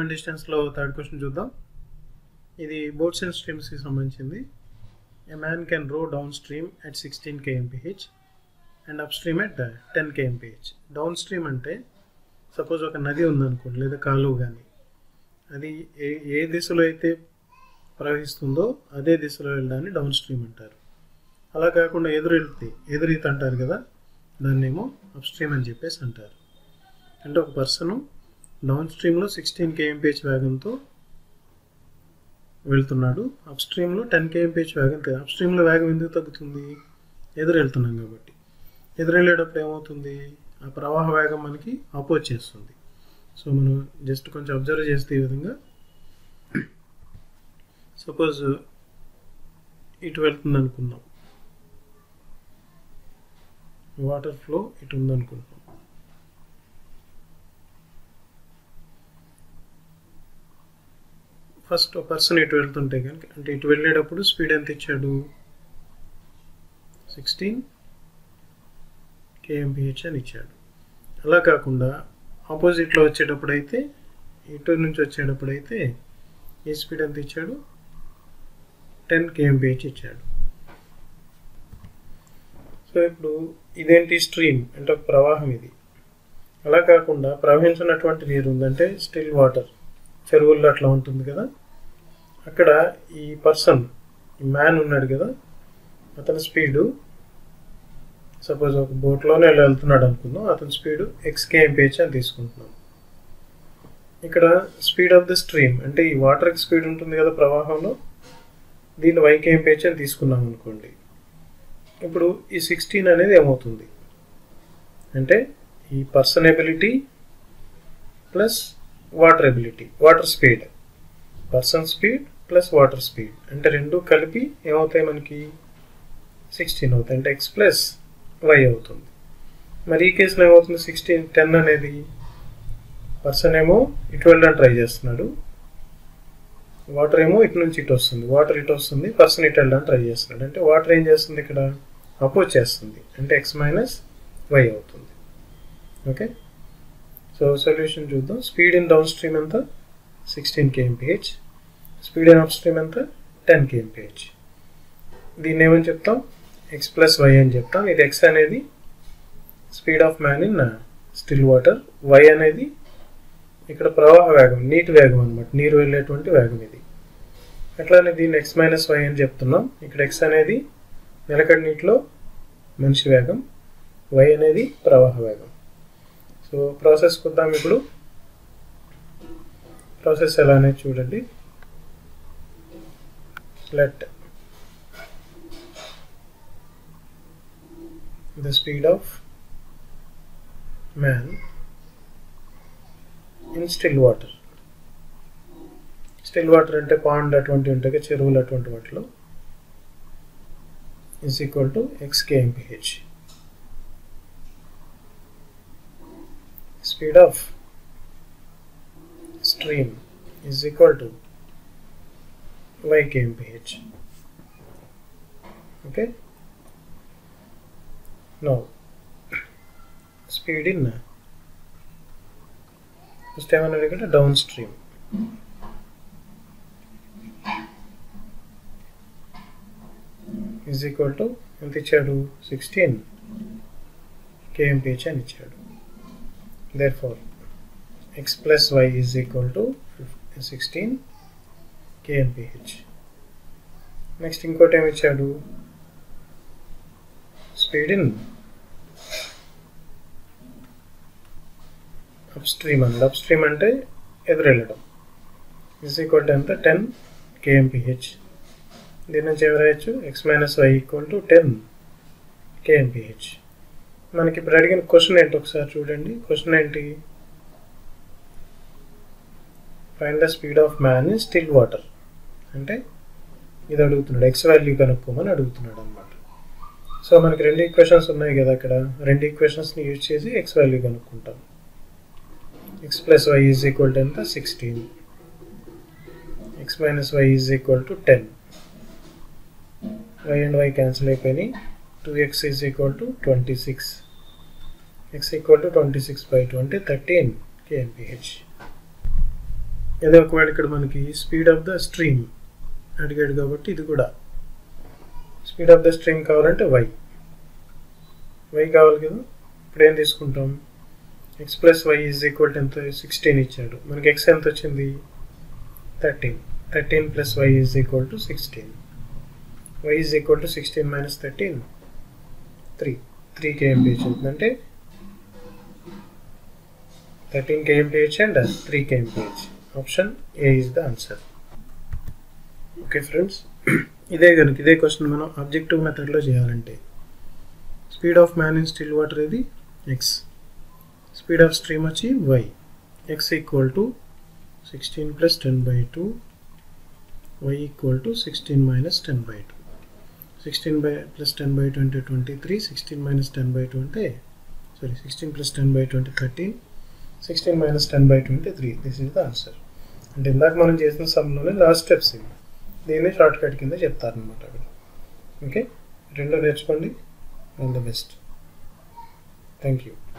and డిస్టెన్స్లో third question చూద్దాం ఇది బోట్స్ అండ్ స్ట్రీమ్స్కి సంబంధించింది a man can row downstream at sixteen kmph and upstream at ten kmph downstream అంటే suppose ఒక నది ఉందనుకోండి లేదా కాలువ కానీ అది ఏ ఏ దిశలో అయితే ప్రవహిస్తుందో అదే దిశలో వెళ్ళడాన్ని డౌన్ స్ట్రీమ్ అంటారు అలా కాకుండా ఎదురు వెళ్తే ఎదురీత అంటారు కదా దాన్నేమో అప్ స్ట్రీమ్ అని చెప్పేసి అంటారు అంటే ఒక పర్సను డౌన్ స్ట్రీమ్లో సిక్స్టీన్ కేఎంపిహెచ్ వేగంతో వెళ్తున్నాడు అప్ స్ట్రీమ్లో టెన్ కేఎంపిహెచ్ వేగం అప్ స్ట్రీమ్లో వేగం ఎందుకు తగ్గుతుంది ఎదురు వెళ్తున్నాం కాబట్టి ఎదురు వెళ్ళేటప్పుడు ఏమవుతుంది ఆ ప్రవాహ వేగం మనకి అపోజ్ చేస్తుంది సో మనం జస్ట్ కొంచెం అబ్జర్వ్ చేస్తే ఈ విధంగా సపోజ్ ఇటు వెళ్తుంది అనుకుందాం వాటర్ ఫ్లో ఇటు ఉందనుకుంటున్నాం ఫస్ట్ ఒక పర్సన్ ఇటు వెళ్తుంటే కనుక అంటే ఇటు వెళ్ళేటప్పుడు స్పీడ్ ఎంత ఇచ్చాడు సిక్స్టీన్ కేఎంపిహెచ్ అని ఇచ్చాడు అలా కాకుండా ఆపోజిట్లో వచ్చేటప్పుడు అయితే ఇటు నుంచి వచ్చేటప్పుడు అయితే ఏ స్పీడ్ ఎంత ఇచ్చాడు టెన్ కేఎంపిహెచ్ ఇచ్చాడు సో ఇప్పుడు ఇదేంటి స్ట్రీమ్ అంటే ఒక ప్రవాహం ఇది అలా కాకుండా ప్రవహించినటువంటి నీరు ఉందంటే స్టిల్ వాటర్ చెరువుల్లో అట్లా ఉంటుంది కదా అక్కడ ఈ పర్సన్ ఈ మ్యాన్ ఉన్నాడు కదా అతని స్పీడు సపోజ్ ఒక బోట్లోనే వెళ్తున్నాడు అనుకుందాం అతని స్పీడు ఎక్స్ కేఎంపిహెచ్ అని తీసుకుంటున్నాం ఇక్కడ స్పీడ్ ఆఫ్ ద స్ట్రీమ్ అంటే ఈ వాటర్కి స్పీడ్ ఉంటుంది కదా ప్రవాహంలో దీన్ని వై కేఎంపిహెచ్ అని తీసుకున్నాం అనుకోండి ఇప్పుడు ఈ సిక్స్టీన్ అనేది ఏమవుతుంది అంటే ఈ person ability plus water ability water speed person speed plus water speed అంటే రెండు కలిపి ఏమవుతాయి మనకి సిక్స్టీన్ అవుతాయి అంటే ఎక్స్ ప్లస్ వై అవుతుంది మరి ఈ కేసులో ఏమవుతుంది సిక్స్టీన్ టెన్ అనేది పర్సన్ ఏమో ఇటు వెళ్ళడానికి ట్రై చేస్తున్నాడు వాటర్ ఏమో ఇటు నుంచి ఇటు వస్తుంది వాటర్ ఇటు వస్తుంది పర్సన్ ఇటు వెళ్ళడానికి ట్రై చేస్తున్నాడు అంటే వాటర్ ఏం చేస్తుంది ఇక్కడ అపోజ్ చేస్తుంది అంటే ఎక్స్ మైనస్ వై అవుతుంది ఓకే సో సొల్యూషన్ చూద్దాం స్పీడ్ ఇన్ డౌన్ స్ట్రీమ్ ఎంత sixteen kmph speed in upstream ఎంత టెన్ కేఎంపిహెచ్ దీన్ని ఏమని చెప్తాం ఎక్స్ ప్లస్ వై అని చెప్తాం ఇది ఎక్స్ అనేది speed of man in still water Y అనేది ఇక్కడ ప్రవాహ వేగం నీటి వేగం అనమాట నీరు వెళ్ళేటువంటి వేగం ఇది అట్లానే దీన్ని ఎక్స్ మైనస్ వై అని చెప్తున్నాం ఇక్కడ ఎక్స్ అనేది నిలకడ నీటిలో మనిషి వేగం వై అనేది ప్రవాహ వేగం సో ప్రాసెస్ కొద్దాం ఇప్పుడు ప్రాసెస్ ఎలా అనేది చూడండి let the speed of man in still water still water అంటే పాండ్ అటువంటి ఉంటాయి చెరువులు అటువంటి వాటిలో is equal to X kmph speed of stream is equal to Y kmph okay Now, speed in first ఏమన్నాడు ఇక్కడ downstream is equal to ఎంత ఇచ్చాడు సిక్స్టీన్ కేఎంపిహెచ్ అని ఇచ్చాడు therefore X plus Y is equal to sixteen kmph next ఇంకోటి ఏమి ఇచ్చాడు speed in up stream అన్నది అప్ స్ట్రీమ్ అంటే ఎదురు వెళ్ళడం ఇస్ ఈక్వల్ టు ఎంత టెన్ కేఎంపిహెచ్ దీని నుంచి ఎవరైచ్చు X minus Y equal to ten kmph మనకి ఇప్పుడు అడిగిన క్వశ్చన్ ఏంటి ఒకసారి చూడండి క్వశ్చన్ ఏంటి find the speed of man in still water అంటే ఇది అడుగుతున్నాడు ఎక్స్ వాల్యూ కనుక్కోమని అడుగుతున్నాడు అనమాట సో మనకి రెండు ఈక్వేషన్స్ ఉన్నాయి కదా అక్కడ రెండు ఈక్వేషన్స్ని యూజ్ చేసి ఎక్స్ వాల్యూ కనుక్కుంటాం X plus Y is equal to ఎంత sixteen X minus Y is equal to ten Y and Y cancel అయిపోయినాయి two X is equal to twenty six X equal to twenty six by twenty thirteen kmph అదే ఒకవేళ ఇక్కడ మనకి speed of the stream అడిగాడు కాబట్టి ఇది కూడా speed of the stream కావాలంటే వై వై కావాలి కదా ఇప్పుడు ఏం తీసుకుంటాం X plus Y is equal to ఎంత సిక్స్టీన్ ఇచ్చాడు మనకి ఎక్స్ ఎంత వచ్చింది thirteen thirteen plus Y is equal to sixteen Y is equal to sixteen minus thirteen three three kmph అవుతుందంటే thirteen kmph and three kmph option A is the answer okay friends ఇదే కనుక ఇదే question మనం objective మెథడ్లో చేయాలంటే speed of man in still water ఇది X speed of stream వచ్చి Y X equal to sixteen plus ten by two Y equal to sixteen minus ten by two sixteen by plus ten by two అంటే twenty three sixteen minus ten by two అంటే sorry sixteen plus ten by two అంటే thirteen sixteen minus ten by two అంటే three this is the answer అంటే ఇందాక మనం చేసిన సమ్లోనే last steps ఇవి దీన్ని షార్ట్ కట్ కింద చెప్తారనమాట అక్కడ ఓకే రెండో నేర్చుకోండి all the best thank you